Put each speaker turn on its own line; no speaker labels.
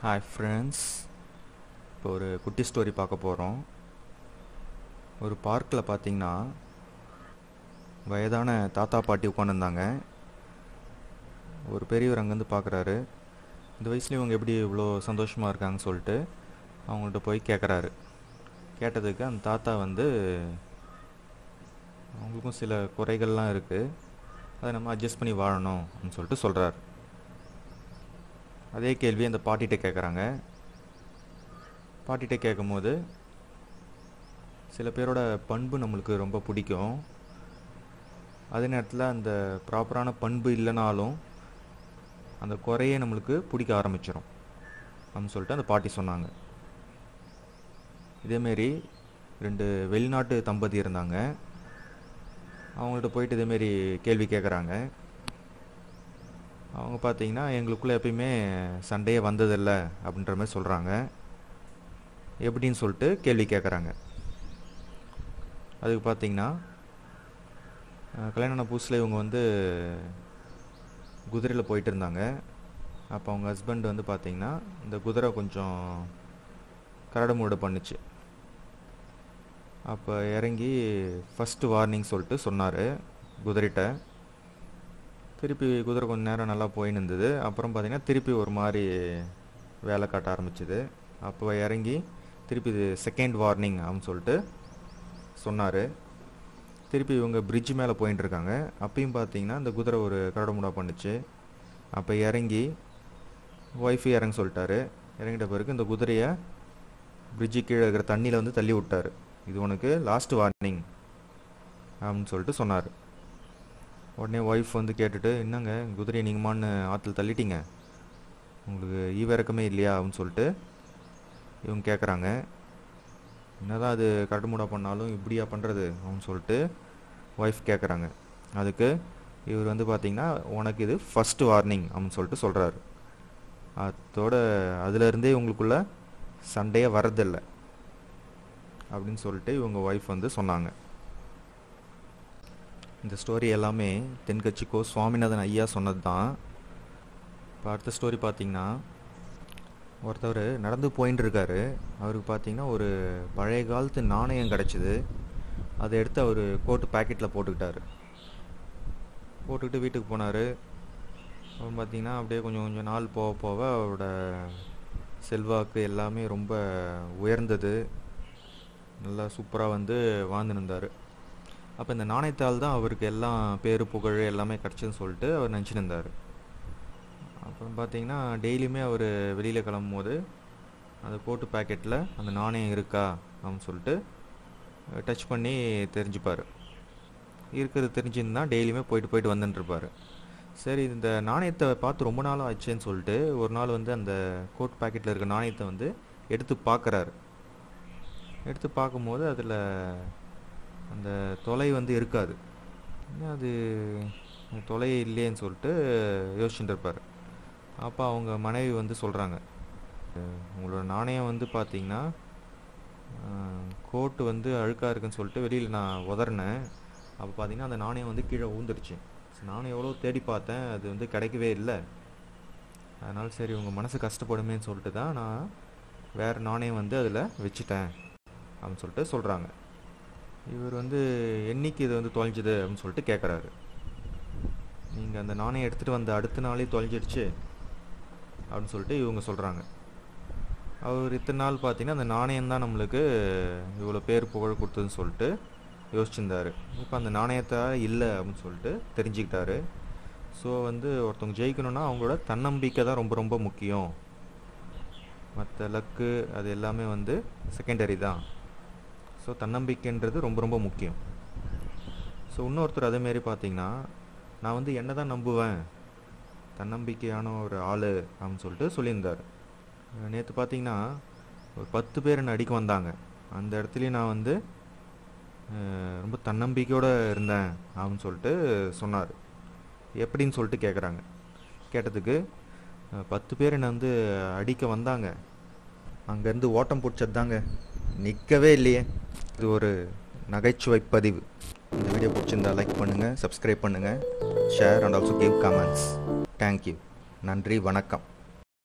hi friends இப்போ ஒரு குட்டி ஸ்டோரி பார்க்க போகிறோம் ஒரு பார்க்கில் பார்த்தீங்கன்னா வயதான தாத்தா பாட்டி உட்காந்துருந்தாங்க ஒரு பெரியவர் அங்கேருந்து பார்க்குறாரு இந்த வயசுல இவங்க எப்படி இவ்வளோ சந்தோஷமாக இருக்காங்கன்னு சொல்லிட்டு அவங்கள்ட்ட போய் கேட்குறாரு கேட்டதுக்கு அந்த தாத்தா வந்து அவங்களுக்கும் சில குறைகள்லாம் இருக்குது அதை நம்ம அட்ஜஸ்ட் பண்ணி வாழணும் அப்படின்னு சொல்லிட்டு சொல்கிறாரு அதே கேள்வி அந்த பாட்டிகிட்ட கேட்குறாங்க பாட்டிகிட்ட கேட்கும்போது சில பேரோட பண்பு நம்மளுக்கு ரொம்ப பிடிக்கும் அதே நேரத்தில் அந்த ப்ராப்பரான பண்பு இல்லைனாலும் அந்த குறையே நம்மளுக்கு பிடிக்க ஆரம்பிச்சிடும் அப்படின்னு சொல்லிட்டு அந்த பாட்டி சொன்னாங்க இதேமாரி ரெண்டு வெளிநாட்டு தம்பதி இருந்தாங்க அவங்கள்ட்ட போயிட்டு இதேமாரி கேள்வி கேட்குறாங்க அவங்க பார்த்தீங்கன்னா எங்களுக்குள்ளே எப்பயுமே சண்டையே வந்ததில்லை அப்படின்ற மாதிரி சொல்கிறாங்க எப்படின்னு சொல்லிட்டு கேள்வி கேட்குறாங்க அதுக்கு பார்த்தீங்கன்னா அஹ், கல்யாணம் ஆன புதுசில் இவங்க வந்து குதிரையில் போயிட்டு இருந்தாங்க அப்போ அவங்க ஹஸ்பண்ட் வந்து பார்த்தீங்கன்னா இந்த குதிரை கொஞ்சம் கரடுமுரடு பண்ணுச்சு அப்போ இறங்கி ஃபஸ்ட்டு வார்னிங் சொல்லிட்டு சொன்னார் குதிரைகிட்ட திருப்பி குதிரை கொஞ்ச நேரம் நல்லா போயின்னு இருந்தது அப்புறம் பார்த்தீங்கன்னா திருப்பி ஒரு மாதிரி வேலை காட்ட ஆரம்பிச்சுது அப்போ இறங்கி திருப்பி இது செகண்ட் வார்னிங் அப்படின்னு சொல்லிட்டு சொன்னார் திருப்பி இவங்க பிரிட்ஜ் மேலே போயின்னு இருக்காங்க அப்பயும் பார்த்தீங்கன்னா இந்த குதிரை ஒரு கரடுமுடா பண்ணுச்சு அப்போ இறங்கி ஒய்ஃபு இறங்க சொல்லிட்டாரு இறங்கிட்ட பிறகு இந்த குதிரையை பிரிட்ஜு கீழே இருக்கிற தண்ணியில் வந்து தள்ளி விட்டாரு இது உனக்கு லாஸ்ட் வார்னிங் அப்படின்னு சொல்லிட்டு சொன்னார் உடனே ஒய்ஃப் வந்து கேட்டுட்டு என்னங்க குதிரையை நீங்கமான்னு ஆற்றுல தள்ளிட்டீங்க உங்களுக்கு ஈவிறக்கமே இல்லையா அப்படின்னு சொல்லிட்டு இவங்க கேட்குறாங்க என்னதான் அது கடுமுடா பண்ணாலும் இப்படியா பண்ணுறது அப்படின்னு சொல்லிட்டு ஒய்ஃப் கேட்குறாங்க அதுக்கு இவர் வந்து பார்த்தீங்கன்னா உனக்கு இது ஃபர்ஸ்ட் வார்னிங் அப்படின்னு சொல்லிட்டு சொல்கிறாரு அதோட அதுலேருந்தே உங்களுக்குள்ள சண்டையே வரதில்லை அப்படின்னு சொல்லிட்டு இவங்க ஒய்ஃப் வந்து சொன்னாங்க இந்த ஸ்டோரி எல்லாமே தென்கட்சிக்கோ சுவாமிநாதன் ஐயா சொன்னது தான் இப்போ அடுத்த ஸ்டோரி பார்த்தீங்கன்னா ஒருத்தவர் நடந்து போயின்னு இருக்காரு அவருக்கு பார்த்தீங்கன்னா ஒரு பழைய காலத்து நாணயம் கிடச்சிது அதை எடுத்து அவர் கோட்டு பாக்கெட்டில் போட்டுக்கிட்டாரு போட்டுக்கிட்டு வீட்டுக்கு போனார் அப்புறம் பார்த்தீங்கன்னா அப்படியே கொஞ்சம் கொஞ்சம் நாள் போக போக அவரோட செல்வாக்கு எல்லாமே ரொம்ப உயர்ந்தது நல்லா சூப்பராக வந்து வாழ்ந்துருந்தார் அப்போ இந்த நாணயத்தால் தான் அவருக்கு எல்லாம் பேரு புகழ் எல்லாமே கிடச்சதுன்னு சொல்லிட்டு அவர் நினச்சிட்டு இருந்தார் அப்புறம் பார்த்தீங்கன்னா டெய்லியுமே அவர் வெளியில் கிளம்பும்போது அந்த கோட்டு பாக்கெட்டில் அந்த நாணயம் இருக்கா அப்படின்னு சொல்லிட்டு டச் பண்ணி தெரிஞ்சுப்பார் இருக்கிறது தெரிஞ்சிருந்தா டெய்லியுமே போயிட்டு போயிட்டு வந்துட்டு இருப்பார் சரி இந்த நாணயத்தை பார்த்து ரொம்ப நாள் ஆச்சுன்னு சொல்லிட்டு ஒரு நாள் வந்து அந்த கோட் பாக்கெட்டில் இருக்க நாணயத்தை வந்து எடுத்து பார்க்குறாரு எடுத்து பார்க்கும்போது அதில் அந்த தொலை வந்து இருக்காது என்ன அது தொலை இல்லையேன்னு சொல்லிட்டு யோசிச்சுட்டு இருப்பார் அப்போ அவங்க மனைவி வந்து சொல்கிறாங்க உங்களோட நாணயம் வந்து பார்த்தீங்கன்னா கோட்டு வந்து அழுக்காக இருக்குன்னு சொல்லிட்டு வெளியில் நான் உதறினேன் அப்போ பார்த்தீங்கன்னா அந்த நாணயம் வந்து கீழே ஊந்துருச்சு நானும் எவ்வளோ தேடி பார்த்தேன் அது வந்து கிடைக்கவே இல்லை அதனால் சரி உங்கள் மனசு கஷ்டப்படுமேன்னு சொல்லிட்டு தான் நான் வேறு நாணயம் வந்து அதில் வச்சுட்டேன் அப்படின்னு சொல்லிட்டு சொல்கிறாங்க இவர் வந்து என்னைக்கு இது வந்து தொலைஞ்சுது அப்படின்னு சொல்லிட்டு கேட்குறாரு நீங்கள் அந்த நாணயம் எடுத்துகிட்டு வந்த அடுத்த நாளே தொலைஞ்சிடுச்சு அப்படின்னு சொல்லிட்டு இவங்க சொல்கிறாங்க அவர் இத்தனை நாள் பார்த்தீங்கன்னா அந்த நாணயம் தான் நம்மளுக்கு இவ்வளோ பேர் புகழ் கொடுத்ததுன்னு சொல்லிட்டு யோசிச்சிருந்தாரு இப்போ அந்த நாணயத்தை இல்லை அப்படின்னு சொல்லிட்டு தெரிஞ்சுக்கிட்டாரு ஸோ வந்து ஒருத்தவங்க ஜெயிக்கணும்னா அவங்களோட தன்னம்பிக்கை தான் ரொம்ப ரொம்ப முக்கியம் மற்ற லக்கு அது எல்லாமே வந்து செகண்டரி தான் ஸோ தன்னம்பிக்கைன்றது ரொம்ப ரொம்ப முக்கியம் ஸோ இன்னொருத்தர் அதேமாரி பார்த்தீங்கன்னா நான் வந்து என்ன தான் நம்புவேன் தன்னம்பிக்கையான ஒரு ஆள் அப்படின்னு சொல்லிட்டு சொல்லியிருந்தார் நேற்று பார்த்தீங்கன்னா ஒரு பத்து பேர் என்னை அடிக்க வந்தாங்க அந்த இடத்துலையும் நான் வந்து அஹ், ரொம்ப தன்னம்பிக்கையோடு இருந்தேன் அப்படின்னு சொல்லிட்டு சொன்னார் எப்படின்னு சொல்லிட்டு கேட்குறாங்க கேட்டதுக்கு அஹ், பத்து பேர் என்னை வந்து அடிக்க வந்தாங்க அங்கேருந்து ஓட்டம் பிடிச்சது தாங்க நிற்கவே இல்லையே இது ஒரு நகைச்சுவை பதிவு இந்த வீடியோ பிடிச்சிருந்தா லைக் பண்ணுங்கள் சப்ஸ்கிரைப் பண்ணுங்கள் share and also give comments thank you நன்றி வணக்கம்